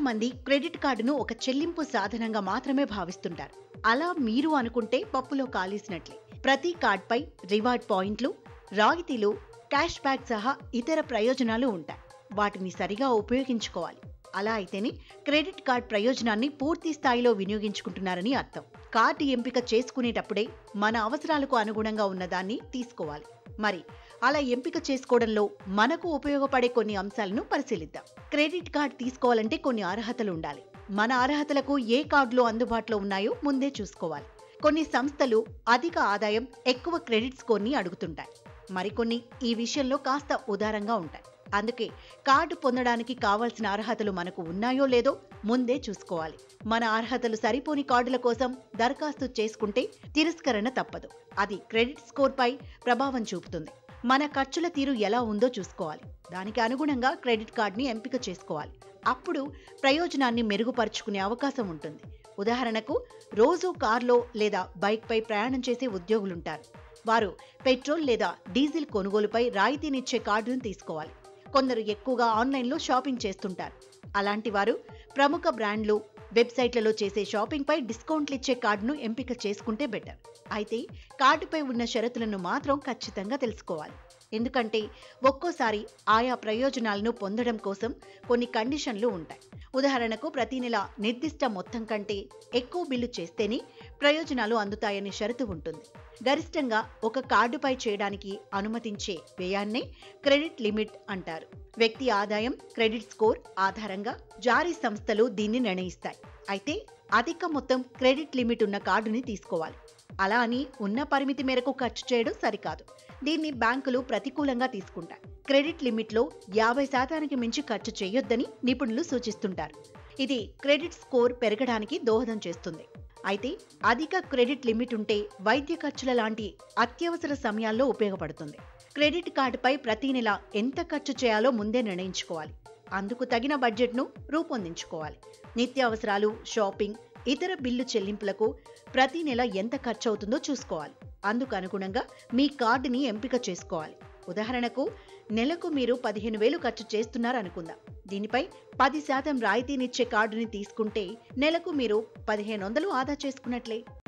మంది క్రెడిట్ కార్డును ఒక చెల్లింపు సాధనంగా మాత్రమే భావిస్తుంటారు అలా మీరు అనుకుంటే పప్పులో కాలేసినట్లే ప్రతి కార్డ్పై రివార్డ్ పాయింట్లు రాయితీలు క్యాష్ బ్యాక్ సహా ఇతర ప్రయోజనాలు ఉంటాయి వాటిని సరిగా ఉపయోగించుకోవాలి అలా అయితేనే క్రెడిట్ కార్డ్ ప్రయోజనాన్ని పూర్తి స్థాయిలో వినియోగించుకుంటున్నారని అర్థం కార్డు ఎంపిక చేసుకునేటప్పుడే మన అవసరాలకు అనుగుణంగా ఉన్నదాన్ని తీసుకోవాలి మరి అలా ఎంపిక చేసుకోవడంలో మనకు ఉపయోగపడే కొన్ని అంశాలను పరిశీలిద్దాం క్రెడిట్ కార్డ్ తీసుకోవాలంటే కొన్ని అర్హతలు ఉండాలి మన అర్హతలకు ఏ కార్డులు అందుబాటులో ఉన్నాయో ముందే చూసుకోవాలి కొన్ని సంస్థలు అధిక ఆదాయం ఎక్కువ క్రెడిట్ స్కోర్ని అడుగుతుంటాయి మరికొన్ని ఈ విషయంలో కాస్త ఉదారంగా ఉంటాయి అందుకే కార్డు పొందడానికి కావాల్సిన అర్హతలు మనకు ఉన్నాయో లేదో ముందే చూసుకోవాలి మన అర్హతలు సరిపోని కార్డుల కోసం దరఖాస్తు చేసుకుంటే తిరస్కరణ తప్పదు అది క్రెడిట్ స్కోర్పై ప్రభావం చూపుతుంది మన ఖర్చుల తీరు ఎలా ఉందో చూసుకోవాలి దానికి అనుగుణంగా క్రెడిట్ కార్డుని ఎంపిక చేసుకోవాలి అప్పుడు ప్రయోజనాన్ని మెరుగుపరుచుకునే అవకాశం ఉంటుంది ఉదాహరణకు రోజు కార్లో లేదా బైక్పై ప్రయాణం చేసే ఉద్యోగులుంటారు వారు పెట్రోల్ లేదా డీజిల్ కొనుగోలుపై రాయితీనిచ్చే కార్డును తీసుకోవాలి కొందరు ఎక్కువగా ఆన్లైన్లో షాపింగ్ చేస్తుంటారు అలాంటి వారు ప్రముఖ బ్రాండ్లు వెబ్సైట్లలో చేసే షాపింగ్పై డిస్కౌంట్లు ఇచ్చే కార్డును ఎంపిక చేసుకుంటే బెటర్ అయితే కార్డుపై ఉన్న షరతులను మాత్రం ఖచ్చితంగా తెలుసుకోవాలి ఎందుకంటే ఒక్కోసారి ఆయా ప్రయోజనాలను పొందడం కోసం కొన్ని కండిషన్లు ఉంటాయి ఉదాహరణకు ప్రతి నెల నిర్దిష్ట మొత్తం కంటే ఎక్కువ బిల్లు చేస్తేనే ప్రయోజనాలు అందుతాయని షరతు ఉంటుంది గరిష్టంగా ఒక కార్డుపై చేయడానికి అనుమతించే వ్యయాన్నే క్రెడిట్ లిమిట్ అంటారు వ్యక్తి ఆదాయం క్రెడిట్ స్కోర్ ఆధారంగా జారీ సంస్థలు దీన్ని నిర్ణయిస్తాయి అయితే అధిక మొత్తం క్రెడిట్ లిమిట్ ఉన్న కార్డుని తీసుకోవాలి అలా అని ఉన్న పరిమితి మేరకు ఖర్చు చేయడం సరికాదు దీన్ని బ్యాంకులు ప్రతికూలంగా తీసుకుంటాయి క్రెడిట్ లిమిట్లో యాభై శాతానికి మించి ఖర్చు చేయొద్దని నిపుణులు సూచిస్తుంటారు ఇది క్రెడిట్ స్కోర్ పెరగడానికి దోహదం చేస్తుంది అయితే అధిక క్రెడిట్ లిమిట్ ఉంటే వైద్య ఖర్చుల లాంటి అత్యవసర సమయాల్లో ఉపయోగపడుతుంది క్రెడిట్ కార్డుపై ప్రతి నెల ఎంత ఖర్చు చేయాలో ముందే నిర్ణయించుకోవాలి అందుకు తగిన బడ్జెట్ను రూపొందించుకోవాలి నిత్యావసరాలు షాపింగ్ ఇతర బిల్లు చెల్లింపులకు ప్రతి నెల ఎంత ఖర్చు అవుతుందో చూసుకోవాలి అందుకు అనుగుణంగా మీ కార్డుని ఎంపిక చేసుకోవాలి ఉదాహరణకు నెలకు మీరు పదిహేను వేలు ఖర్చు చేస్తున్నారు అనుకుందాం దీనిపై పది శాతం రాయితీనిచ్చే కార్డుని తీసుకుంటే నెలకు మీరు పదిహేను వందలు ఆదా చేసుకున్నట్లే